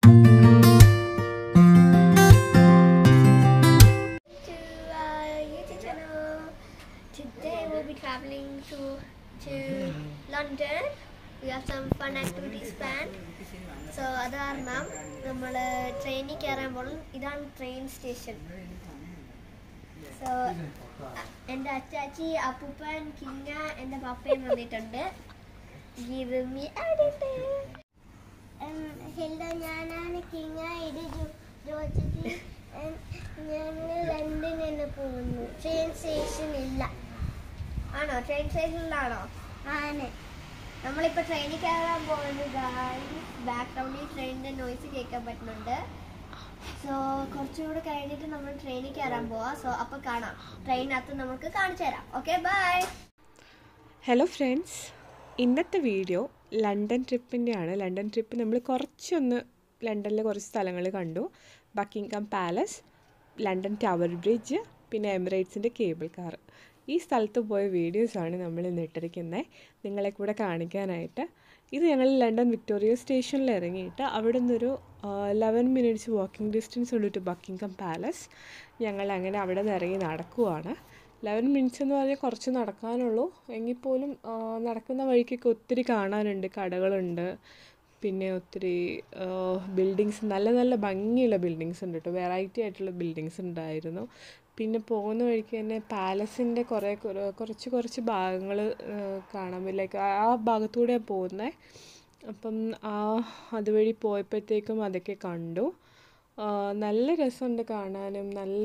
to our YouTube channel. Today we'll be traveling to to London. We have some fun activities planned. So അത് കാരണം നമ്മൾ ട്രെയിനിൽ കയറാൻ പോകണം ഇതാണ് ട്രെയിൻ സ്റ്റേഷൻ സോ എൻ്റെ അച്ചാച്ചി അപ്പൂപ്പൻ കിങ്ങ എൻ്റെ പപ്പയും വന്നിട്ടുണ്ട് Give me everything. ഹെല്ലോ ഞാനാണ് കിങ്ങ ഇത് ജോജിക്ക് ഞങ്ങൾ ലണ്ടനിൽ പോകുന്നു ട്രെയിൻ സ്റ്റേഷൻ ഇല്ല ആണോ ട്രെയിൻ സ്റ്റേഷനിലാണോ ആണ് നമ്മളിപ്പോൾ ട്രെയിനിൽ കയറാൻ പോകുന്നു ബാക്ക്ഗ്രൗണ്ടിൽ ട്രെയിനിൻ്റെ നോയ്സ് കേൾക്കാൻ പറ്റുന്നുണ്ട് സോ കുറച്ചുകൂടെ കഴിഞ്ഞിട്ട് നമ്മൾ ട്രെയിനിൽ കയറാൻ പോവാം സോ അപ്പോൾ കാണാം ട്രെയിനകത്ത് നമുക്ക് കാണിച്ചു തരാം ഓക്കെ ബൈ ഹലോ ഫ്രണ്ട്സ് ഇന്നത്തെ വീഡിയോ ലണ്ടൻ ട്രിപ്പിൻ്റെയാണ് ലണ്ടൻ ട്രിപ്പ് നമ്മൾ കുറച്ചൊന്ന് ലണ്ടനിലെ കുറച്ച് സ്ഥലങ്ങൾ കണ്ടു Buckingham palace London tower bridge പിന്നെ എമിറേറ്റ്സിൻ്റെ കേബിൾ കാർ ഈ സ്ഥലത്ത് പോയ വീഡിയോസാണ് നമ്മൾ ഇന്ന് ഇട്ടിരിക്കുന്നത് നിങ്ങളെ കൂടെ കാണിക്കാനായിട്ട് ഇത് ഞങ്ങൾ ലണ്ടൻ വിക്ടോറിയ സ്റ്റേഷനിൽ ഇറങ്ങിയിട്ട് അവിടെ നിന്നൊരു ലെവൻ മിനിറ്റ്സ് വാക്കിംഗ് ഡിസ്റ്റൻസ് ഉണ്ട് ടു ബക്കിംഗ്ഹാം പാലസ് ഞങ്ങൾ അങ്ങനെ അവിടെ നിന്ന് ഇറങ്ങി നടക്കുവാണ് ലെവൻ മിനിറ്റ്സ് എന്ന് പറഞ്ഞാൽ കുറച്ച് നടക്കാനുള്ളൂ എങ്കിൽ പോലും ആ, നടക്കുന്ന വഴിക്കൊക്കെ ഒത്തിരി കാണാനുണ്ട് കടകളുണ്ട് പിന്നെ ഒത്തിരി ബിൽഡിങ്സ് നല്ല നല്ല ഭംഗിയുള്ള ബിൽഡിങ്സ് ഉണ്ട് കേട്ടോ വെറൈറ്റി ആയിട്ടുള്ള ബിൽഡിങ്സ് ഉണ്ടായിരുന്നു പിന്നെ പോകുന്ന വഴിക്ക് തന്നെ പാലസിൻ്റെ കുറേ കുറ- കുറച്ച് കുറച്ച് ഭാഗങ്ങൾ കാണാൻ ലൈക്ക് ആ ഭാഗത്തൂടെയാണ് പോകുന്നത് അപ്പം ആ അതുവഴി പോയപ്പോഴത്തേക്കും അതൊക്കെ കണ്ടു ആ, നല്ല രസമുണ്ട് കാണാനും നല്ല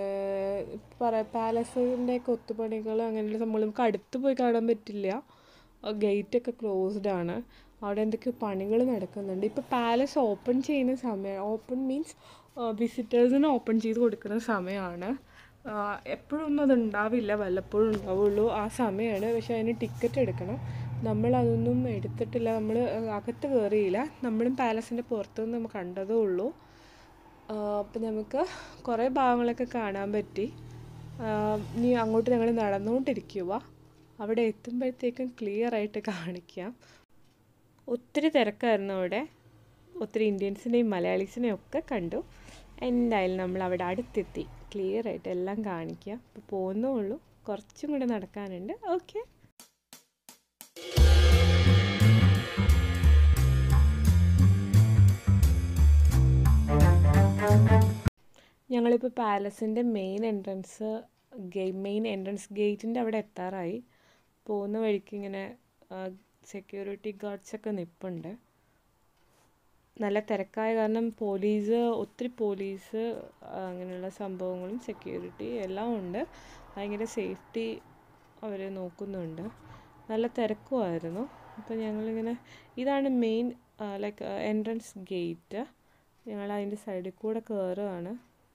പറ പാലസിൻ്റെ കൊത്തുപണികൾ അങ്ങനെയുള്ള സംഭവങ്ങൾ നമുക്ക് അടുത്ത് പോയി കാണാൻ പറ്റില്ല ഗേറ്റൊക്കെ ക്ലോസ്ഡ് ആണ് അവിടെ എന്തൊക്കെയോ പണികൾ നടക്കുന്നുണ്ട് ഇപ്പോൾ പാലസ് ഓപ്പൺ ചെയ്യുന്ന സമയം ഓപ്പൺ മീൻസ് വിസിറ്റേഴ്സിന് ഓപ്പൺ ചെയ്ത് കൊടുക്കുന്ന സമയമാണ് എപ്പോഴൊന്നും അത് ഉണ്ടാവില്ല വല്ലപ്പോഴും ഉണ്ടാവുള്ളൂ ആ സമയമാണ് പക്ഷേ അതിന് ടിക്കറ്റ് എടുക്കണം നമ്മൾ അതൊന്നും എടുത്തിട്ടില്ല നമ്മൾ അകത്ത് കയറിയില്ല നമ്മളും പാലസിൻ്റെ പുറത്തുനിന്ന് നമ്മൾ കണ്ടതേ ഉള്ളൂ അപ്പം നമുക്ക് കുറേ ഭാഗങ്ങളൊക്കെ കാണാൻ പറ്റി ആ, ഇനി അങ്ങോട്ട് ഞങ്ങൾ നടന്നുകൊണ്ടിരിക്കുക അവിടെ എത്തുമ്പോഴത്തേക്കും ക്ലിയർ ആയിട്ട് കാണിക്കാം ഒത്തിരി തിരക്കായിരുന്നു അവിടെ ഒത്തിരി ഇന്ത്യൻസിനെയും മലയാളീസിനെയും ഒക്കെ കണ്ടു എന്തായാലും നമ്മൾ അവിടെ അടുത്തെത്തി ക്ലിയർ ആയിട്ട് എല്ലാം കാണിക്കാം അപ്പോൾ പോകുന്നേ ഉള്ളൂ കുറച്ചും കൂടെ നടക്കാനുണ്ട് ഓക്കെ ഞങ്ങളിപ്പോൾ പാലസിൻ്റെ മെയിൻ എൻട്രൻസ് ഗെ മെയിൻ എൻട്രൻസ് ഗേറ്റിൻ്റെ അവിടെ എത്താറായി പോകുന്ന വഴിക്ക് ഇങ്ങനെ സെക്യൂരിറ്റി ഗാർഡ്സൊക്കെ നിൽപ്പുണ്ട് നല്ല തിരക്കായ കാരണം പോലീസ് ഒത്തിരി പോലീസ് അങ്ങനെയുള്ള സംഭവങ്ങളും സെക്യൂരിറ്റി എല്ലാം ഉണ്ട് ഭയങ്കര സേഫ്റ്റി അവർ നോക്കുന്നുണ്ട് നല്ല തിരക്കുമായിരുന്നു അപ്പോൾ ഞങ്ങളിങ്ങനെ ഇതാണ് മെയിൻ ലൈക്ക് എൻട്രൻസ് ഗേറ്റ് ഞങ്ങൾ അതിൻ്റെ സൈഡിൽ കൂടെ കയറുകയാണ്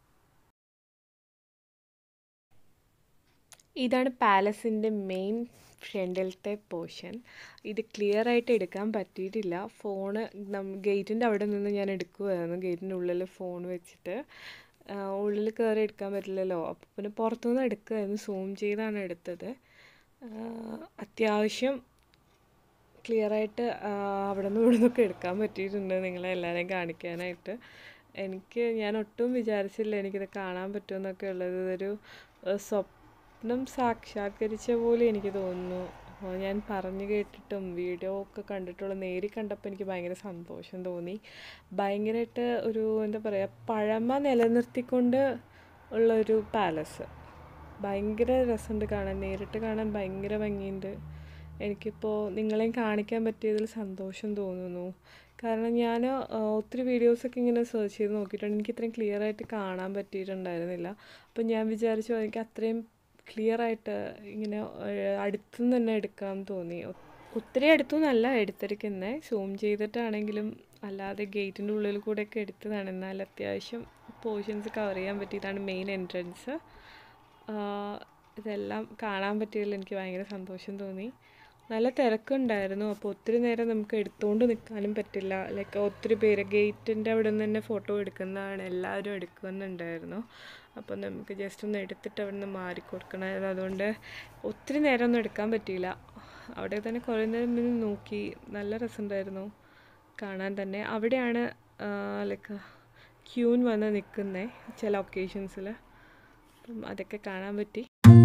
ഇതാണ് പാലസിൻ്റെ മെയിൻ ഫ്രണ്ടിലത്തെ പോർഷൻ ഇത് ക്ലിയർ ആയിട്ട് എടുക്കാൻ പറ്റിയിട്ടില്ല ഫോണ് നം ഗേറ്റിൻ്റെ അവിടെ നിന്ന് ഞാൻ എടുക്കുമായിരുന്നു ഗേറ്റിൻ്റെ ഉള്ളിൽ ഫോൺ വെച്ചിട്ട് ആ, ഉള്ളിൽ കയറി എടുക്കാൻ പറ്റില്ലല്ലോ അപ്പോൾ പിന്നെ പുറത്തുനിന്ന് എടുക്കുമായിരുന്നു സൂം ചെയ്താണ് എടുത്തത് ആ, അത്യാവശ്യം ക്ലിയറായിട്ട് അവിടെ നിന്ന് ഇവിടെ നിന്നൊക്കെ എടുക്കാൻ പറ്റിയിട്ടുണ്ട് നിങ്ങളെ എല്ലാവരെയും കാണിക്കാനായിട്ട് എനിക്ക് ഞാൻ ഒട്ടും വിചാരിച്ചില്ല എനിക്കിത് കാണാൻ പറ്റുമെന്നൊക്കെ ഉള്ളത് ഇതൊരു ഏഹ്, സ്വപ്നം സാക്ഷാത്കരിച്ച പോലെ എനിക്ക് തോന്നുന്നു ആ, ഞാൻ പറഞ്ഞു കേട്ടിട്ടും വീഡിയോ ഒക്കെ കണ്ടിട്ടുള്ള നേരി കണ്ടപ്പോൾ എനിക്ക് ഭയങ്കര സന്തോഷം തോന്നി ഭയങ്കരമായിട്ട് ഒരു എന്താ പറയുക പഴമ നിലനിർത്തിക്കൊണ്ട് ഉള്ളൊരു പാലസ് ഭയങ്കര രസമുണ്ട് കാണാൻ നേരിട്ട് കാണാൻ ഭയങ്കര ഭംഗിയുണ്ട് എനിക്കിപ്പോൾ നിങ്ങളെയും കാണിക്കാൻ പറ്റിയതിൽ സന്തോഷം തോന്നുന്നു കാരണം ഞാൻ ഒത്തിരി വീഡിയോസൊക്കെ ഇങ്ങനെ സെർച്ച് ചെയ്ത് നോക്കിയിട്ടുണ്ട് എനിക്ക് ഇത്രയും ക്ലിയർ ആയിട്ട് കാണാൻ പറ്റിയിട്ടുണ്ടായിരുന്നില്ല അപ്പം ഞാൻ വിചാരിച്ചു എനിക്ക് അത്രയും ക്ലിയർ ആയിട്ട് ഇങ്ങനെ അടുത്തുനിന്ന് തന്നെ എടുക്കാൻ തോന്നി ഒ- ഒത്തിരി അടുത്തുനിന്നല്ല എടുത്തിരിക്കുന്നത് സൂം ചെയ്തിട്ടാണെങ്കിലും അല്ലാതെ ഗേറ്റിൻ്റെ ഉള്ളിൽ കൂടെയൊക്കെ എടുത്തതാണ് എന്നാൽ അത്യാവശ്യം പോർഷൻസ് കവർ ചെയ്യാൻ പറ്റി ഇതാണ് മെയിൻ എൻട്രൻസ് ഇതെല്ലാം കാണാൻ പറ്റിയതിൽ എനിക്ക് ഭയങ്കര സന്തോഷം തോന്നി നല്ല തിരക്കുണ്ടായിരുന്നു അപ്പോൾ ഒത്തിരി നേരം നമുക്ക് എടുത്തുകൊണ്ട് നിൽക്കാനും പറ്റില്ല ലൈക്ക് ഒത്തിരി പേര് ഗേറ്റിൻ്റെ അവിടെ നിന്ന് തന്നെ ഫോട്ടോ എടുക്കുന്നതാണ് എല്ലാവരും എടുക്കുന്നുണ്ടായിരുന്നു അപ്പോൾ നമുക്ക് ജസ്റ്റ് ഒന്ന് എടുത്തിട്ട് അവിടെ നിന്ന് മാറി കൊടുക്കണമായിരുന്നു അതുകൊണ്ട് ഒത്തിരി നേരം ഒന്നും എടുക്കാൻ പറ്റിയില്ല അവിടെ തന്നെ കുറേ നേരം നിന്ന് നോക്കി നല്ല രസമുണ്ടായിരുന്നു കാണാൻ തന്നെ അവിടെയാണ് ലൈക്ക് ക്യൂൻ വന്ന് നിൽക്കുന്നേ ചില ഒക്കേഷൻസിൽ അപ്പം അതൊക്കെ കാണാൻ പറ്റി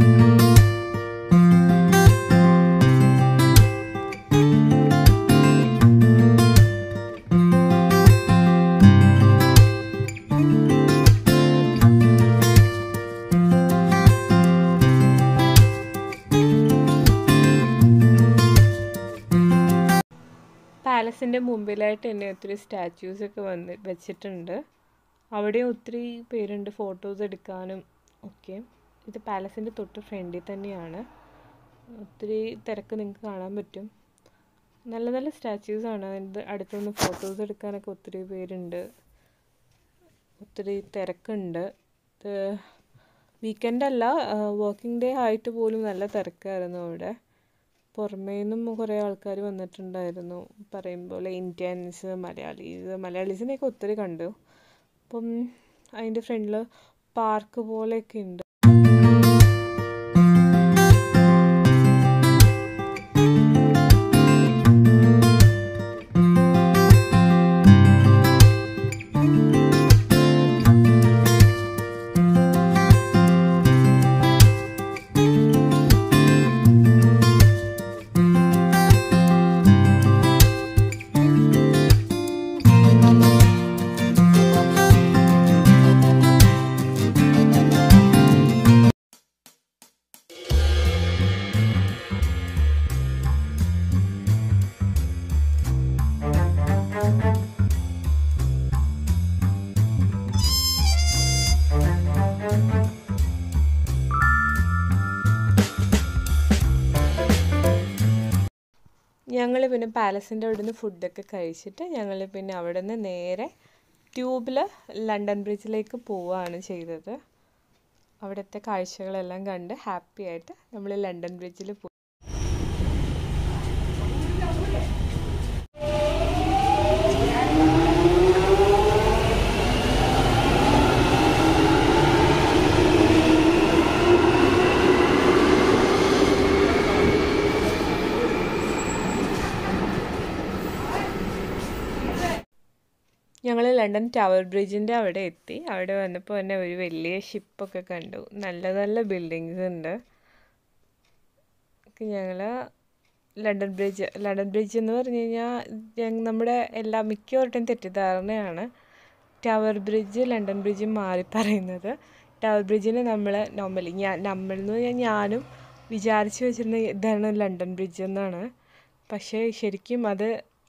പാലസിൻ്റെ മുമ്പിലായിട്ട് തന്നെ ഒത്തിരി സ്റ്റാച്യൂസ് ഒക്കെ വന്ന് വെച്ചിട്ടുണ്ട് അവിടെയും ഒത്തിരി പേരുണ്ട് ഫോട്ടോസ് എടുക്കാനും ഒക്കെ ഇത് പാലസിൻ്റെ തൊട്ട് ഫ്രണ്ടിൽ തന്നെയാണ് ഒത്തിരി തിരക്ക് നിങ്ങൾക്ക് കാണാൻ പറ്റും നല്ല നല്ല സ്റ്റാച്യൂസ് ആണ് ഇത് അടുത്തുനിന്ന് ഫോട്ടോസ് എടുക്കാനൊക്കെ ഒത്തിരി പേരുണ്ട് ഒത്തിരി തിരക്കുണ്ട് ഇത് വീക്കെൻഡ് അല്ല വർക്കിംഗ് ഡേ ആയിട്ട് പോലും നല്ല തിരക്കായിരുന്നു അവിടെ പുറമേ നിന്നും കുറേ ആൾക്കാർ വന്നിട്ടുണ്ടായിരുന്നു പറയുമ്പോൾ ഇന്ത്യൻസ് മലയാളീസ് മലയാളീസിനെയൊക്കെ ഒത്തിരി കണ്ടു അപ്പം അതിൻ്റെ ഫ്രണ്ടിൽ പാർക്ക് പോലെയൊക്കെ ഉണ്ട് ഞങ്ങൾ പിന്നെ പാലസിൻ്റെ അവിടെ നിന്ന് ഫുഡൊക്കെ കഴിച്ചിട്ട് ഞങ്ങൾ പിന്നെ അവിടെ നിന്ന് നേരെ ട്യൂബിൽ ലണ്ടൻ ബ്രിഡ്ജിലേക്ക് പോവുകയാണ് ചെയ്തത് അവിടുത്തെ കാഴ്ചകളെല്ലാം കണ്ട് ഹാപ്പി ആയിട്ട് നമ്മൾ ലണ്ടൻ ബ്രിഡ്ജിൽ പോയി ഞങ്ങൾ ലണ്ടൻ ടവർ ബ്രിഡ്ജിൻ്റെ അവിടെ എത്തി അവിടെ വന്നപ്പോൾ തന്നെ ഒരു വലിയ ഷിപ്പൊക്കെ കണ്ടു നല്ല നല്ല ബിൽഡിങ്സ് ഉണ്ട് ഞങ്ങൾ ലണ്ടൻ ബ്രിഡ്ജ് ലണ്ടൻ ബ്രിഡ്ജ് എന്ന് പറഞ്ഞു കഴിഞ്ഞാൽ നമ്മുടെ എല്ലാ മിക്കവരുടെയും തെറ്റിദ്ധാരണയാണ് ടവർ ബ്രിഡ്ജ് ലണ്ടൻ ബ്രിഡ്ജ് മാറി പറയുന്നത് ടവർ ബ്രിഡ്ജിന് നമ്മൾ നോർമലി ഞാൻ നമ്മൾ എന്ന് പറഞ്ഞാൽ ഞാനും വിചാരിച്ചു വെച്ചിരുന്ന ഇതാണ് ലണ്ടൻ ബ്രിഡ്ജ് എന്നാണ് പക്ഷേ ശരിക്കും അത്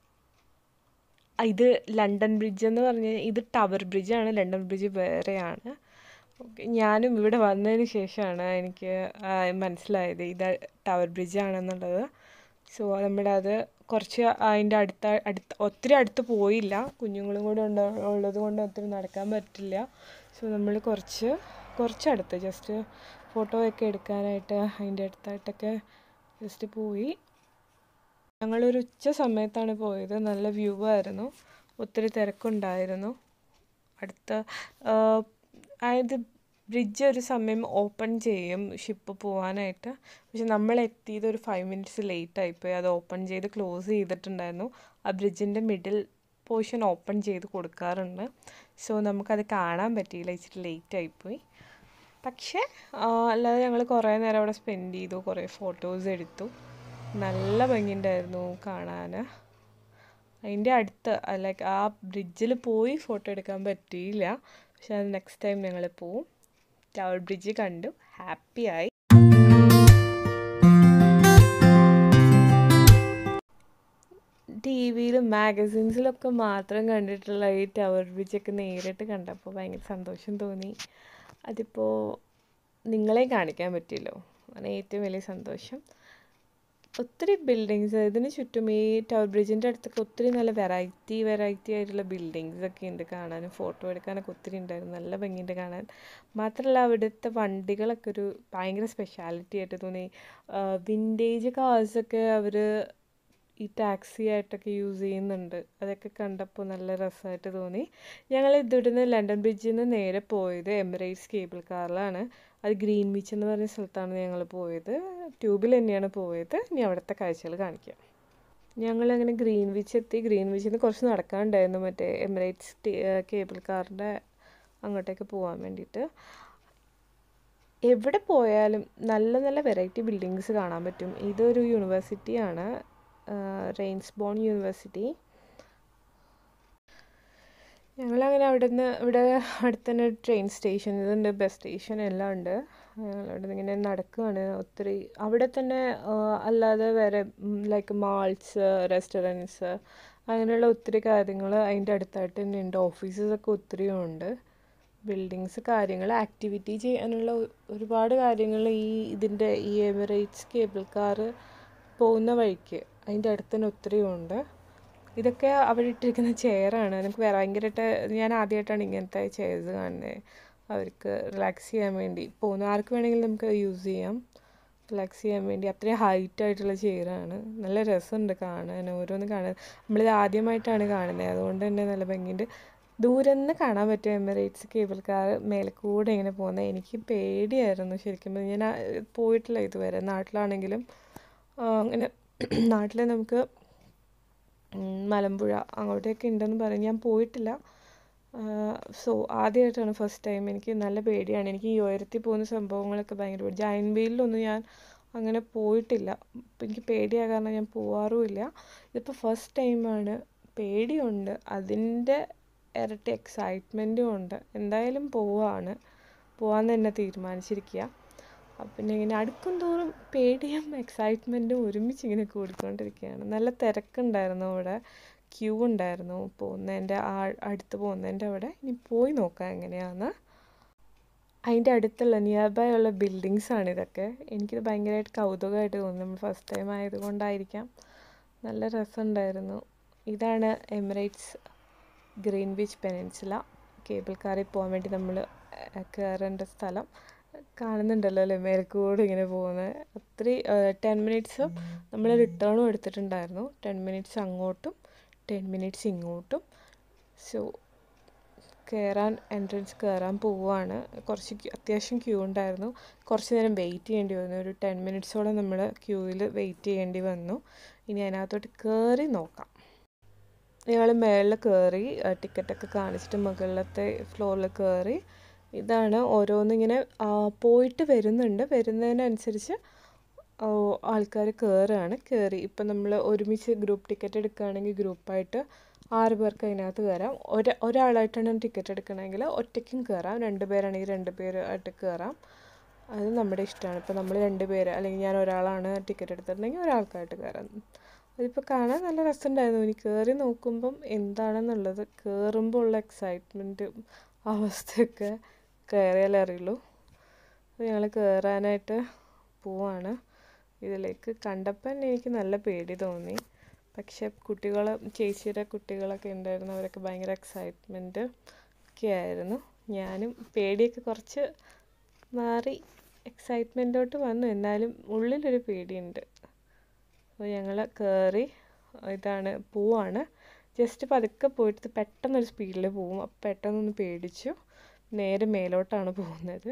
ഇത് ലണ്ടൻ ബ്രിഡ്ജ് എന്ന് പറഞ്ഞ് ഇത് ടവർ ബ്രിഡ്ജാണ് ലണ്ടൻ ബ്രിഡ്ജ് വേറെയാണ് ഓക്കെ ഞാനും ഇവിടെ വന്നതിന് ശേഷമാണ് എനിക്ക് മനസ്സിലായത് ഇത് ടവർ ബ്രിഡ്ജാണെന്നുള്ളത് സോ നമ്മുടെ അത് കുറച്ച് അതിൻ്റെ അടുത്ത അടുത്ത ഒത്തിരി അടുത്ത് പോയില്ല കുഞ്ഞുങ്ങളും കൂടെ ഉണ്ട് ഉള്ളത് കൊണ്ട് ഒത്തിരി നടക്കാൻ പറ്റില്ല സോ നമ്മൾ കുറച്ച് കുറച്ചടുത്ത് ജസ്റ്റ് ഫോട്ടോ ഒക്കെ എടുക്കാനായിട്ട് അതിൻ്റെ അടുത്തായിട്ടൊക്കെ ജസ്റ്റ് പോയി ഞങ്ങളൊരു ഉച്ച സമയത്താണ് പോയത് നല്ല വ്യൂ ആയിരുന്നു ഒത്തിരി തിരക്കുണ്ടായിരുന്നു അടുത്ത അതായത് ബ്രിഡ്ജ് ഒരു സമയം ഓപ്പൺ ചെയ്യും ഷിപ്പ് പോകാനായിട്ട് പക്ഷെ നമ്മൾ എത്തിയത് ഒരു ഫൈവ് മിനിറ്റ്സ് ലേറ്റ് ആയിപ്പോയി അത് ഓപ്പൺ ചെയ്ത് ക്ലോസ് ചെയ്തിട്ടുണ്ടായിരുന്നു ആ ബ്രിഡ്ജിൻ്റെ മിഡിൽ പോർഷൻ ഓപ്പൺ ചെയ്ത് കൊടുക്കാറുണ്ട് സോ നമുക്കത് കാണാൻ പറ്റിയില്ല ഇച്ചിരി ലേറ്റ് ആയിപ്പോയി പക്ഷേ അല്ലാതെ ഞങ്ങൾ കുറേ നേരം അവിടെ സ്പെൻഡ് ചെയ്തു കുറേ ഫോട്ടോസ് എടുത്തു നല്ല ഭംഗിയുണ്ടായിരുന്നു കാണാൻ അതിൻ്റെ അടുത്ത് ലൈക്ക് ആ ബ്രിഡ്ജിൽ പോയി ഫോട്ടോ എടുക്കാൻ പറ്റിയില്ല പക്ഷെ അത് നെക്സ്റ്റ് ടൈം ഞങ്ങൾ പോവും ടവർ ബ്രിഡ്ജ് കണ്ടു ഹാപ്പിയായി ടി വിയിലും മാഗസിൻസിലൊക്കെ മാത്രം കണ്ടിട്ടുള്ള ഈ ടവർ ബ്രിഡ്ജൊക്കെ നേരിട്ട് കണ്ടപ്പോൾ ഭയങ്കര സന്തോഷം തോന്നി അതിപ്പോൾ നിങ്ങളെ കാണിക്കാൻ പറ്റിയല്ലോ അതാണ് ഏറ്റവും വലിയ സന്തോഷം ഒത്തിരി ബിൽഡിങ്സ് ഇതിന് ചുറ്റും ഈ ടവർ ബ്രിഡ്ജിൻ്റെ അടുത്തൊക്കെ ഒത്തിരി നല്ല വെറൈറ്റി വെറൈറ്റി ആയിട്ടുള്ള ബിൽഡിങ്സ് ഒക്കെ ഉണ്ട് കാണാനും ഫോട്ടോ എടുക്കാനൊക്കെ ഒത്തിരി ഉണ്ടായിരുന്നു നല്ല ഭംഗിയുണ്ട് കാണാൻ മാത്രമല്ല അവിടുത്തെ വണ്ടികളൊക്കെ ഒരു ഭയങ്കര സ്പെഷ്യാലിറ്റി ആയിട്ട് തോന്നി വിൻറ്റേജ് കാർസൊക്കെ അവർ ഈ ടാക്സി ആയിട്ടൊക്കെ യൂസ് ചെയ്യുന്നുണ്ട് അതൊക്കെ കണ്ടപ്പോൾ നല്ല രസമായിട്ട് തോന്നി ഞങ്ങൾ ഇവിടുന്ന് ലണ്ടൻ ബ്രിഡ്ജിൽ നിന്ന് നേരെ പോയത് എമിറേറ്റ്സ് കേബിൾ കാറിലാണ് അത് ഗ്രീൻ ബീച്ച് എന്ന് പറഞ്ഞ സ്ഥലത്താണ് ഞങ്ങൾ പോയത് ട്യൂബിൽ തന്നെയാണ് പോയത് ഇനി അവിടുത്തെ കാഴ്ചകൾ കാണിക്കാം ഞങ്ങളങ്ങനെ ഗ്രീൻ വിച്ച് എത്തി ഗ്രീൻ വിച്ചിൽ നിന്ന് കുറച്ച് നടക്കാനുണ്ടായിരുന്നു മറ്റേ എമിറേറ്റ്സ് കേബിൾ കാറിൻ്റെ അങ്ങോട്ടേക്ക് പോകാൻ വേണ്ടിയിട്ട് എവിടെ പോയാലും നല്ല നല്ല വെറൈറ്റി ബിൽഡിങ്സ് കാണാൻ പറ്റും ഇതൊരു യൂണിവേഴ്സിറ്റിയാണ് റെയിൻസ്ബോൺ യൂണിവേഴ്സിറ്റി ഞങ്ങളങ്ങനെ അവിടെ നിന്ന് ഇവിടെ അടുത്ത് തന്നെ ട്രെയിൻ സ്റ്റേഷൻ ഇതുണ്ട് ബസ് സ്റ്റേഷൻ എല്ലാം ഉണ്ട് ഞങ്ങൾ അവിടെ നിന്ന് ഇങ്ങനെ നടക്കുകയാണ് ഒത്തിരി അവിടെ തന്നെ അല്ലാതെ വേറെ ലൈക്ക് മാൾസ് റെസ്റ്റോറൻറ്റ്സ് അങ്ങനെയുള്ള ഒത്തിരി കാര്യങ്ങൾ അതിൻ്റെ അടുത്തായിട്ട് തന്നെ ഉണ്ട് ഓഫീസസൊക്കെ ഒത്തിരി ഉണ്ട് ബിൽഡിങ്സ് കാര്യങ്ങൾ ആക്ടിവിറ്റി ചെയ്യാനുള്ള ഒരുപാട് കാര്യങ്ങൾ ഈ ഇതിൻ്റെ ഈ എമിറേറ്റ്സ് കേബിൾ കാർ പോകുന്ന വഴിക്ക് അതിൻ്റെ അടുത്ത് തന്നെ ഒത്തിരി ഉണ്ട് ഇതൊക്കെ അവിടെ ഇട്ടിരിക്കുന്ന ചെയറാണ് നമുക്ക് ഭയങ്കരമായിട്ട് ഞാൻ ആദ്യമായിട്ടാണ് ഇങ്ങനത്തെ ചെയർസ് കാണുന്നത് അവർക്ക് റിലാക്സ് ചെയ്യാൻ വേണ്ടി പോകുന്ന ആർക്ക് വേണമെങ്കിലും നമുക്ക് യൂസ് ചെയ്യാം റിലാക്സ് ചെയ്യാൻ വേണ്ടി അത്രയും ഹൈറ്റ് ആയിട്ടുള്ള ചെയറാണ് നല്ല രസമുണ്ട് കാണാൻ ഓരോന്ന് കാണാൻ നമ്മളിത് ആദ്യമായിട്ടാണ് കാണുന്നത് അതുകൊണ്ട് തന്നെ നല്ല ഭംഗിയുണ്ട് ദൂരെ നിന്ന് കാണാൻ പറ്റും എമിറേറ്റ്സ് കേബിൾ കാർ മേലെ കൂടെ ഇങ്ങനെ പോകുന്നത് എനിക്ക് പേടിയായിരുന്നു ശരിക്കും ഞാൻ പോയിട്ടില്ല ഇതുവരെ നാട്ടിലാണെങ്കിലും അങ്ങനെ നാട്ടിൽ നമുക്ക് മലമ്പുഴ അങ്ങോട്ടൊക്കെ ഉണ്ടെന്ന് പറയും ഞാൻ പോയിട്ടില്ല സോ ആദ്യമായിട്ടാണ് ഫസ്റ്റ് ടൈം എനിക്ക് നല്ല പേടിയാണ് എനിക്ക് ഈ ഉയരത്തിൽ പോകുന്ന സംഭവങ്ങളൊക്കെ ഭയങ്കര ജയൻ വീലിലൊന്നും ഞാൻ അങ്ങനെ പോയിട്ടില്ല എനിക്ക് പേടിയായ കാരണം ഞാൻ പോവാറുമില്ല ഇതിപ്പോൾ ഫസ്റ്റ് ടൈമാണ് പേടിയുണ്ട് അതിൻ്റെ ഇരട്ടി എക്സൈറ്റ്മെൻറ്റും ഉണ്ട് എന്തായാലും പോവാണ് പോവാൻ തന്നെ തീരുമാനിച്ചിരിക്കുക പിന്നെ ഇങ്ങനെ അടുക്കും തോറും പേടിയും എക്സൈറ്റ്മെൻറ്റും ഒരുമിച്ച് ഇങ്ങനെ കൂടിക്കൊണ്ടിരിക്കുകയാണ് നല്ല തിരക്കുണ്ടായിരുന്നു അവിടെ ക്യൂ ഉണ്ടായിരുന്നു പോകുന്നതിൻ്റെ ആ അടുത്ത് പോകുന്നതിൻ്റെ അവിടെ ഇനി പോയി നോക്കാം എങ്ങനെയാണെന്ന് അതിൻ്റെ അടുത്തുള്ള നിയർ ബൈ ഉള്ള ബിൽഡിങ്സ് ആണ് ഇതൊക്കെ എനിക്കിത് ഭയങ്കരമായിട്ട് കൗതുകമായിട്ട് തോന്നി നമ്മൾ ഫസ്റ്റ് ടൈം ആയതുകൊണ്ടായിരിക്കാം നല്ല രസമുണ്ടായിരുന്നു ഇതാണ് Emirates Greenwich peninsula cable കാറിൽ പോകാൻ വേണ്ടി നമ്മൾ കയറേണ്ട സ്ഥലം കാണുന്നുണ്ടല്ലോ അല്ലേ മേൽക്കൂടെ ഇങ്ങനെ പോകുന്നത് ഒത്തിരി ടെൻ മിനിറ്റ്സ് നമ്മൾ റിട്ടേണും എടുത്തിട്ടുണ്ടായിരുന്നു ടെൻ മിനിറ്റ്സ് അങ്ങോട്ടും ടെൻ മിനിറ്റ്സ് ഇങ്ങോട്ടും സോ കയറാൻ എൻട്രൻസ് കയറാൻ പോവുകയാണ് കുറച്ച് അത്യാവശ്യം ക്യൂ ഉണ്ടായിരുന്നു കുറച്ച് നേരം വെയിറ്റ് ചെയ്യേണ്ടി വന്നു ഒരു ടെൻ മിനിറ്റ്സോളം നമ്മൾ ക്യൂവിൽ വെയിറ്റ് ചെയ്യേണ്ടി വന്നു ഇനി അതിനകത്തോട്ട് കയറി നോക്കാം ഞങ്ങൾ മേളിൽ കയറി ടിക്കറ്റൊക്കെ കാണിച്ചിട്ട് മുകളിലത്തെ ഫ്ലോറിൽ കയറി ഇതാണ് ഓരോന്നിങ്ങനെ പോയിട്ട് വരുന്നുണ്ട് വരുന്നതിനനുസരിച്ച് ആൾക്കാർ കയറുകയാണ് കയറി ഇപ്പം നമ്മൾ ഒരുമിച്ച് ഗ്രൂപ്പ് ടിക്കറ്റ് എടുക്കുകയാണെങ്കിൽ ഗ്രൂപ്പായിട്ട് ആറ് പേർക്ക് അതിനകത്ത് കയറാം ഒര ഒരാളായിട്ടാണ് ടിക്കറ്റ് എടുക്കണമെങ്കിൽ ഒറ്റയ്ക്കും കയറാം രണ്ട് പേരാണെങ്കിൽ രണ്ട് പേരായിട്ട് കയറാം അത് നമ്മുടെ ഇഷ്ടമാണ് ഇപ്പോൾ നമ്മൾ രണ്ട് പേര് അല്ലെങ്കിൽ ഞാൻ ഒരാളാണ് ടിക്കറ്റ് എടുത്തിട്ടുണ്ടെങ്കിൽ ഒരാൾക്കായിട്ട് കയറാം അതിപ്പോൾ കാണാൻ നല്ല രസമുണ്ടായിരുന്നു ഇനി കയറി നോക്കുമ്പം എന്താണെന്നുള്ളത് കയറുമ്പോൾ ഉള്ള എക്സൈറ്റ്മെൻറ്റ് അവസ്ഥയൊക്കെ കയറിയാലേ അറിയുള്ളൂ അപ്പോൾ ഞങ്ങൾ കയറാനായിട്ട് പോവാണ് ഇതിലേക്ക് കണ്ടപ്പോൾ തന്നെ എനിക്ക് നല്ല പേടി തോന്നി പക്ഷെ കുട്ടികൾ ചേച്ചിയുടെ കുട്ടികളൊക്കെ ഉണ്ടായിരുന്നു അവരൊക്കെ ഭയങ്കര എക്സൈറ്റ്മെൻറ്റ് ഒക്കെ ആയിരുന്നു ഞാനും പേടിയൊക്കെ കുറച്ച് മാറി എക്സൈറ്റ്മെൻറ്റോട്ട് വന്നു എന്നാലും ഉള്ളിലൊരു പേടിയുണ്ട് അപ്പോൾ ഞങ്ങൾ കയറി ഇതാണ് പോവാണ് ജസ്റ്റ് പതുക്കെ പോയിട്ട് പെട്ടെന്നൊരു സ്പീഡിൽ പോവും അപ്പോൾ പെട്ടെന്നൊന്ന് പേടിച്ചു നേരെ മേലോട്ടാണ് പോകുന്നത്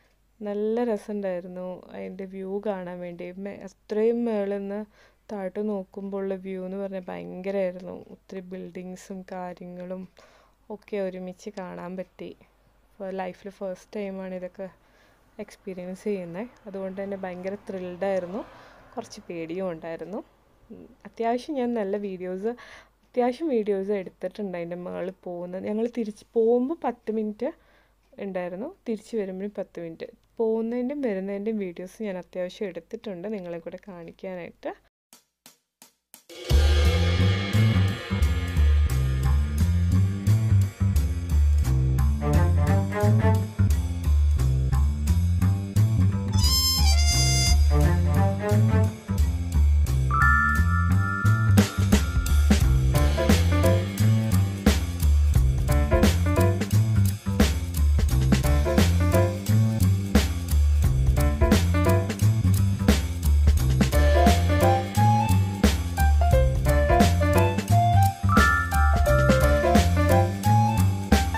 നല്ല രസമുണ്ടായിരുന്നു അതിൻ്റെ വ്യൂ കാണാൻ വേണ്ടി അത്രയും മേളിൽ നിന്ന് താഴോട്ട് നോക്കുമ്പോൾ ഉള്ള വ്യൂ എന്ന് പറഞ്ഞാൽ ഭയങ്കരമായിരുന്നു ഒത്തിരി ബിൽഡിങ്സും കാര്യങ്ങളും ഒക്കെ ഒരുമിച്ച് കാണാൻ പറ്റി ലൈഫിൽ ഫസ്റ്റ് ടൈമാണ് ഇതൊക്കെ എക്സ്പീരിയൻസ് ചെയ്യുന്നത് അതുകൊണ്ട് തന്നെ ഭയങ്കര ത്രിൽഡായിരുന്നു കുറച്ച് പേടിയും ഉണ്ടായിരുന്നു അത്യാവശ്യം ഞാൻ നല്ല വീഡിയോസ് അത്യാവശ്യം വീഡിയോസ് എടുത്തിട്ടുണ്ട് അതിൻ്റെ മുകളിൽ പോകുന്നത് ഞങ്ങൾ തിരിച്ച് പോകുമ്പോൾ പത്ത് മിനിറ്റ് ഉണ്ടായിരുന്നു തിരിച്ച് വരുമ്പോഴും പത്ത് മിനിറ്റ് പോകുന്നതിൻ്റെയും വരുന്നതിൻ്റെയും വീഡിയോസ് ഞാൻ അത്യാവശ്യം എടുത്തിട്ടുണ്ട് നിങ്ങളെ കൂടെ കാണിക്കാനായിട്ട്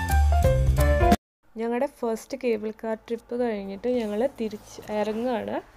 ഞങ്ങളുടെ ഫസ്റ്റ് കേബിൾ കാർ ട്രിപ്പ് കഴിഞ്ഞിട്ട് ഞങ്ങൾ തിരിച്ച് ഇറങ്ങുകയാണ്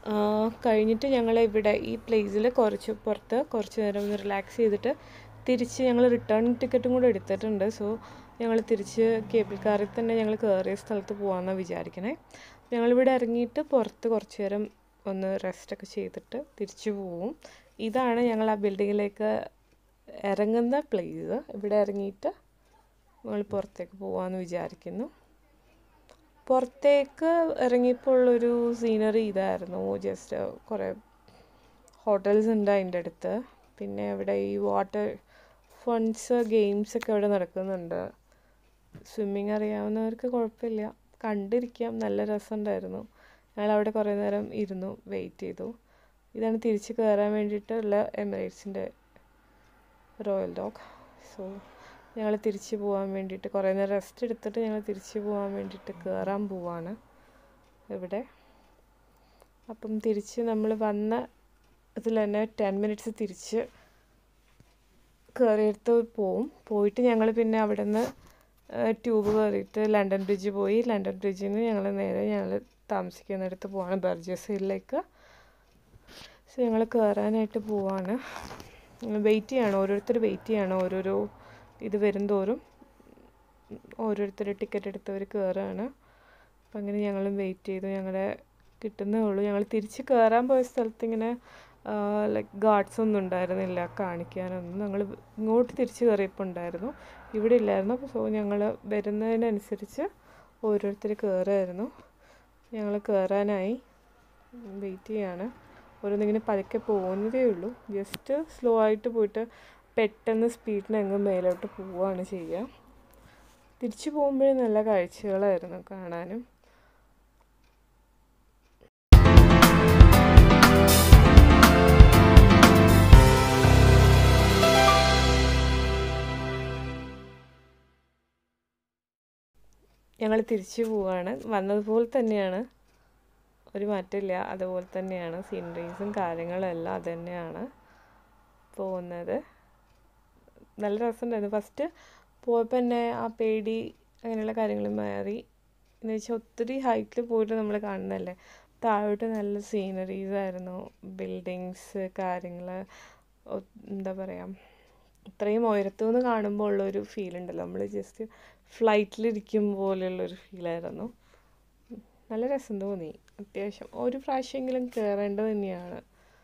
ആ, കഴിഞ്ഞിട്ട് ഞങ്ങൾ ഇവിടെ ഈ പ്ലേസിൽ കുറച്ച് പുറത്ത് കുറച്ച് നേരം ഒന്ന് റിലാക്സ് ചെയ്തിട്ട് തിരിച്ച് ഞങ്ങൾ റിട്ടേൺ ടിക്കറ്റും കൂടെ എടുത്തിട്ടുണ്ട് സോ ഞങ്ങൾ തിരിച്ച് കേബിൾ കാറിൽ തന്നെ ഞങ്ങൾ കയറിയ സ്ഥലത്ത് പോകാമെന്നാണ് വിചാരിക്കണേ ഞങ്ങളിവിടെ ഇറങ്ങിയിട്ട് പുറത്ത് കുറച്ച് നേരം ഒന്ന് റെസ്റ്റൊക്കെ ചെയ്തിട്ട് തിരിച്ചു പോവും ഇതാണ് ഞങ്ങൾ ആ ബിൽഡിങ്ങിലേക്ക് ഇറങ്ങുന്ന പ്ലേസ് ഇവിടെ ഇറങ്ങിയിട്ട് നമ്മൾ പുറത്തേക്ക് പോകാമെന്ന് വിചാരിക്കുന്നു പുറത്തേക്ക് ഇറങ്ങിയപ്പോൾ ഉള്ളൊരു സീനറി ഇതായിരുന്നു ജസ്റ്റ് കുറേ ഹോട്ടൽസ് ഉണ്ട് അതിൻ്റെ അടുത്ത് പിന്നെ അവിടെ ഈ വാട്ടർ ഫണ്ട്സ് ഗെയിംസ് ഒക്കെ അവിടെ നടക്കുന്നുണ്ട് സ്വിമ്മിങ് അറിയാവുന്നവർക്ക് കുഴപ്പമില്ല കണ്ടിരിക്കാം നല്ല രസമുണ്ടായിരുന്നു ഞങ്ങൾ അവിടെ കുറേ നേരം ഇരുന്നു വെയിറ്റ് ചെയ്തു ഇതാണ് തിരിച്ച് കയറാൻ വേണ്ടിയിട്ടുള്ള എമിറേറ്റ്സിൻ്റെ റോയൽ ഡോഗ് സോ ഞങ്ങൾ തിരിച്ച് പോകാൻ വേണ്ടിയിട്ട് കുറേ നേരം റെസ്റ്റ് എടുത്തിട്ട് ഞങ്ങൾ തിരിച്ച് പോകാൻ വേണ്ടിയിട്ട് കയറാൻ പോവാണ് ഇവിടെ അപ്പം തിരിച്ച് നമ്മൾ വന്ന ഇതിൽ തന്നെ ടെൻ മിനിറ്റ്സ് തിരിച്ച് കയറിയെടുത്ത് പോവും പോയിട്ട് ഞങ്ങൾ പിന്നെ അവിടെ നിന്ന് ട്യൂബ് കയറിയിട്ട് ലണ്ടൻ ബ്രിഡ്ജ് പോയി ലണ്ടൻ ബ്രിഡ്ജിൽ നിന്ന് ഞങ്ങൾ നേരെ ഞങ്ങൾ താമസിക്കുന്നിടത്ത് പോവാണ് ബർജസ് ഹില്ലിലേക്ക് സോ ഞങ്ങൾ കയറാനായിട്ട് പോവാണ് വെയിറ്റ് ചെയ്യണം ഓരോരുത്തർ വെയിറ്റ് ചെയ്യണം ഓരോരോ ഇത് വരും തോറും ഓരോരുത്തർ ടിക്കറ്റ് എടുത്തവർ കയറുകയാണ് അപ്പം അങ്ങനെ ഞങ്ങളും വെയിറ്റ് ചെയ്തു ഞങ്ങളെ കിട്ടുന്നേ ഉള്ളൂ ഞങ്ങൾ തിരിച്ച് കയറാൻ പോയ സ്ഥലത്ത് ഇങ്ങനെ ലൈക്ക് ഗാർഡ്സ് ഒന്നും ഉണ്ടായിരുന്നില്ല കാണിക്കാനൊന്നും ഞങ്ങൾ ഇങ്ങോട്ട് തിരിച്ച് കയറിയപ്പോൾ ഉണ്ടായിരുന്നു ഇവിടെ ഇല്ലായിരുന്നു അപ്പോൾ സോ ഞങ്ങൾ വരുന്നതിനനുസരിച്ച് ഓരോരുത്തർ കയറുമായിരുന്നു ഞങ്ങൾ കയറാനായി വെയിറ്റ് ചെയ്യാണ് ഓരോന്നിങ്ങനെ പതുക്കെ പോകുന്നതേ ഉള്ളൂ ജസ്റ്റ് സ്ലോ ആയിട്ട് പോയിട്ട് പെട്ടെന്ന് സ്പീഡിന് അങ്ങ് മേലോട്ട് പോവുകയാണ് ചെയ്യുക തിരിച്ചു പോകുമ്പോഴേ നല്ല കാഴ്ചകളായിരുന്നു കാണാനും ഞങ്ങൾ തിരിച്ചു പോവാണ് വന്നതുപോലെ തന്നെയാണ് ഒരു മാറ്റമില്ല അതുപോലെ തന്നെയാണ് സീനറീസും കാര്യങ്ങളും എല്ലാം അത് തന്നെയാണ് പോകുന്നത് നല്ല രസമുണ്ടായിരുന്നു ഫസ്റ്റ് പോയപ്പോൾ തന്നെ ആ പേടി അങ്ങനെയുള്ള കാര്യങ്ങൾ മാറി എന്ന് വെച്ചാൽ ഒത്തിരി ഹൈറ്റിൽ പോയിട്ട് നമ്മൾ കാണുന്നതല്ലേ താഴോട്ട് നല്ല സീനറീസ് ആയിരുന്നു ബിൽഡിങ്സ് കാര്യങ്ങൾ എന്താ പറയുക ഇത്രയും ഉയരത്തു നിന്ന് കാണുമ്പോൾ ഉള്ളൊരു ഫീൽ ഉണ്ടല്ലോ നമ്മൾ ജസ്റ്റ് ഫ്ലൈറ്റിലിരിക്കും പോലെയുള്ളൊരു ഫീലായിരുന്നു നല്ല രസം തോന്നി അത്യാവശ്യം ഒരു പ്രാവശ്യമെങ്കിലും കയറേണ്ടത് തന്നെയാണ്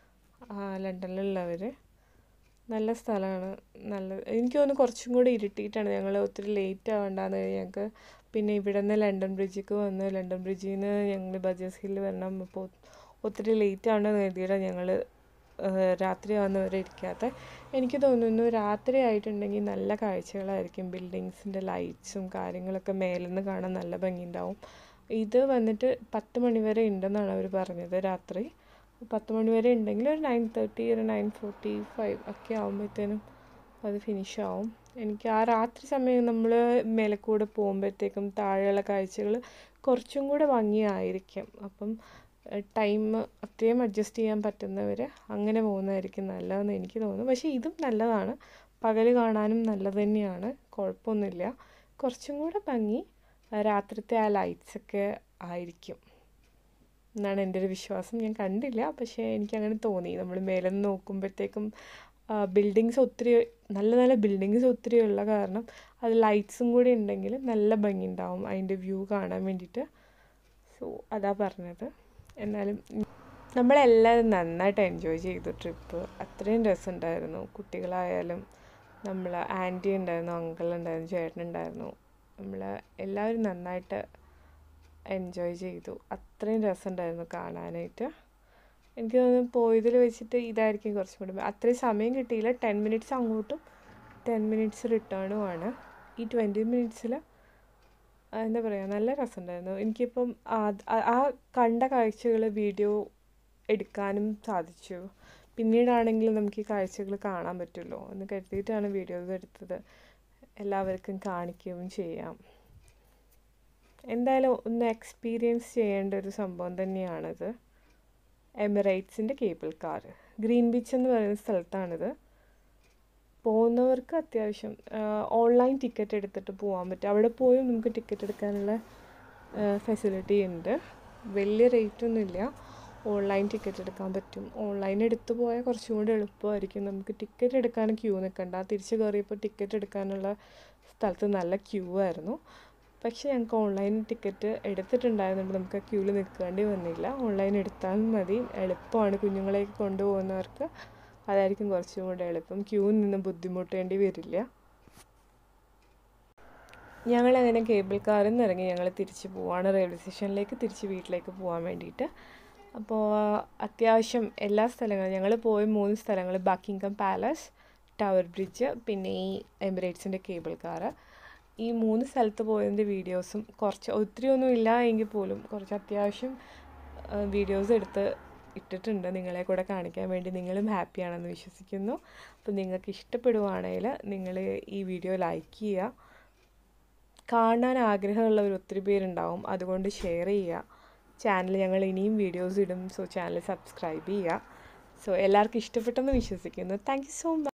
ലണ്ടനിലുള്ളവർ നല്ല സ്ഥലമാണ് നല്ല എനിക്ക് തോന്നുന്നു കുറച്ചും കൂടി ഇരുട്ടിയിട്ടാണ് ഞങ്ങൾ ഒത്തിരി ലേറ്റ് ആവണ്ടെന്ന് ഞങ്ങൾക്ക് പിന്നെ ഇവിടെ നിന്ന് ലണ്ടൻ ബ്രിഡ്ജിക്ക് വന്ന് ലണ്ടൻ ബ്രിഡ്ജിൽ നിന്ന് ഞങ്ങൾ ബജേഴ്സ് ഹില്ല് വരണം അപ്പോൾ ഒത്തിരി ലേറ്റ് ആവണ്ടെന്ന് കരുതിയിട്ടാണ് ഞങ്ങൾ രാത്രി ആവുന്നവരെ ഇരിക്കാത്ത എനിക്ക് തോന്നുന്നു രാത്രി ആയിട്ടുണ്ടെങ്കിൽ നല്ല കാഴ്ചകളായിരിക്കും ബിൽഡിങ്സിൻ്റെ ലൈറ്റ്സും കാര്യങ്ങളൊക്കെ മേലിൽ നിന്ന് കാണാൻ നല്ല ഭംഗിയുണ്ടാവും ഇത് വന്നിട്ട് പത്ത് മണി വരെ ഉണ്ടെന്നാണ് അവർ പറഞ്ഞത് രാത്രി പത്ത് മണി വരെ ഉണ്ടെങ്കിൽ ഒരു നയൻ തേർട്ടി ഒരു നയൻ ഫോർട്ടി ഫൈവ് ഒക്കെ ആകുമ്പോഴത്തേനും അത് ഫിനിഷ് ആവും എനിക്ക് ആ രാത്രി സമയം നമ്മൾ മേലക്കൂടെ പോകുമ്പോഴത്തേക്കും താഴെയുള്ള കാഴ്ചകൾ കുറച്ചും കൂടെ ഭംഗിയായിരിക്കും അപ്പം ടൈം അത്രയും അഡ്ജസ്റ്റ് ചെയ്യാൻ പറ്റുന്നവർ അങ്ങനെ പോകുന്നതായിരിക്കും നല്ലതെന്ന് എനിക്ക് തോന്നുന്നു പക്ഷേ ഇതും നല്ലതാണ് പകൽ കാണാനും നല്ലത് തന്നെയാണ് കുഴപ്പമൊന്നുമില്ല കുറച്ചും കൂടെ ഭംഗി രാത്രിത്തെ ആ ലൈറ്റ്സൊക്കെ ആയിരിക്കും എന്നാണ് എൻ്റെ ഒരു വിശ്വാസം ഞാൻ കണ്ടില്ല പക്ഷേ എനിക്കങ്ങനെ തോന്നി നമ്മൾ മേലെ നിന്ന് നോക്കുമ്പോഴത്തേക്കും ബിൽഡിങ്സ് ഒത്തിരി നല്ല നല്ല ബിൽഡിങ്സ് ഒത്തിരി ഉള്ള കാരണം അത് ലൈറ്റ്സും കൂടി ഉണ്ടെങ്കിൽ നല്ല ഭംഗി ഉണ്ടാവും അതിൻ്റെ വ്യൂ കാണാൻ വേണ്ടിയിട്ട് സോ അതാ പറഞ്ഞത് എന്നാലും നമ്മളെല്ലാവരും നന്നായിട്ട് എൻജോയ് ചെയ്തു ട്രിപ്പ് അത്രയും രസമുണ്ടായിരുന്നു കുട്ടികളായാലും നമ്മൾ ആൻറ്റി ഉണ്ടായിരുന്നു അങ്കിൾ ഉണ്ടായിരുന്നു ചേട്ടനുണ്ടായിരുന്നു നമ്മൾ എല്ലാവരും നന്നായിട്ട് എൻജോയ് ചെയ്തു അത്രയും രസമുണ്ടായിരുന്നു കാണാനായിട്ട് എനിക്ക് തോന്നുന്നു പോയതിൽ വെച്ചിട്ട് ഇതായിരിക്കും കുറച്ചും കൂടി അത്രയും സമയം കിട്ടിയില്ല ടെൻ മിനിറ്റ്സ് അങ്ങോട്ടും ടെൻ മിനിറ്റ്സ് റിട്ടേണും ആണ് ഈ ട്വൻറ്റി മിനിറ്റ്സിൽ എന്താ പറയുക നല്ല രസമുണ്ടായിരുന്നു എനിക്കിപ്പം ആ കണ്ട കാഴ്ചകൾ വീഡിയോ എടുക്കാനും സാധിച്ചു പിന്നീടാണെങ്കിലും നമുക്ക് ഈ കാഴ്ചകൾ കാണാൻ പറ്റുമല്ലോ എന്ന് കരുതിയിട്ടാണ് വീഡിയോസ് എടുത്തത് എല്ലാവർക്കും കാണിക്കുകയും ചെയ്യാം എന്തായാലും ഒന്ന് എക്സ്പീരിയൻസ് ചെയ്യേണ്ട ഒരു സംഭവം തന്നെയാണിത് എമിറേറ്റ്സിൻ്റെ കേബിൾ കാർ ഗ്രീൻ ബീച്ച് എന്ന് പറയുന്ന സ്ഥലത്താണിത് പോകുന്നവർക്ക് അത്യാവശ്യം ഓൺലൈൻ ടിക്കറ്റ് എടുത്തിട്ട് പോകാൻ പറ്റും അവിടെ പോയും നമുക്ക് ടിക്കറ്റ് എടുക്കാനുള്ള ഫെസിലിറ്റി ഉണ്ട് വലിയ റേറ്റ് ഒന്നുമില്ല ഓൺലൈൻ ടിക്കറ്റ് എടുക്കാൻ പറ്റും ഓൺലൈൻ എടുത്തു പോയാൽ കുറച്ചും കൂടി എളുപ്പമായിരിക്കും നമുക്ക് ടിക്കറ്റ് എടുക്കാൻ ക്യൂ നിൽക്കണ്ട തിരിച്ച് കയറിയപ്പോൾ ടിക്കറ്റ് എടുക്കാനുള്ള സ്ഥലത്ത് നല്ല ക്യൂ ആയിരുന്നു പക്ഷേ ഞങ്ങൾക്ക് ഓൺലൈൻ ടിക്കറ്റ് എടുത്തിട്ടുണ്ടായിരുന്നുകൊണ്ട് നമുക്ക് ക്യൂവിൽ നിൽക്കേണ്ടി വന്നില്ല ഓൺലൈൻ എടുത്താൽ മതി എളുപ്പമാണ് കുഞ്ഞുങ്ങളെയൊക്കെ കൊണ്ടുപോകുന്നവർക്ക് അതായിരിക്കും കുറച്ചും കൂടെ എളുപ്പം ക്യൂവിൽ നിന്ന് ബുദ്ധിമുട്ടേണ്ടി വരില്ല ഞങ്ങളങ്ങനെ കേബിൾ കാറിൽ നിന്ന് ഇറങ്ങി ഞങ്ങൾ തിരിച്ച് പോവാണ് റെയിൽവേ സ്റ്റേഷനിലേക്ക് തിരിച്ച് വീട്ടിലേക്ക് പോകാൻ വേണ്ടിയിട്ട് അപ്പോൾ അത്യാവശ്യം എല്ലാ സ്ഥലങ്ങളും ഞങ്ങൾ പോയ മൂന്ന് സ്ഥലങ്ങൾ ബക്കിംഗ്ഹാം പാലസ് ടവർ ബ്രിഡ്ജ് പിന്നെ ഈ എമിറേറ്റ്സിൻ്റെ കേബിൾ കാറ് ഈ മൂന്ന് സ്ഥലത്ത് പോയതിൻ്റെ വീഡിയോസും കുറച്ച് ഒത്തിരി ഒന്നും ഇല്ല എങ്കിൽ പോലും കുറച്ച് അത്യാവശ്യം വീഡിയോസ് എടുത്ത് ഇട്ടിട്ടുണ്ട് നിങ്ങളെ കൂടെ കാണിക്കാൻ വേണ്ടി നിങ്ങളും ഹാപ്പിയാണെന്ന് വിശ്വസിക്കുന്നു അപ്പോൾ നിങ്ങൾക്ക് ഇഷ്ടപ്പെടുവാണെങ്കിൽ നിങ്ങൾ ഈ വീഡിയോ ലൈക്ക് ചെയ്യുക കാണാൻ ആഗ്രഹമുള്ളവർ ഒത്തിരി പേരുണ്ടാവും അതുകൊണ്ട് ഷെയർ ചെയ്യുക ചാനൽ ഞങ്ങൾ ഇനിയും വീഡിയോസ് ഇടും സോ ചാനൽ സബ്സ്ക്രൈബ് ചെയ്യുക സോ എല്ലാവർക്കും ഇഷ്ടപ്പെട്ടെന്ന് വിശ്വസിക്കുന്നു താങ്ക് യു സോ മച്ച്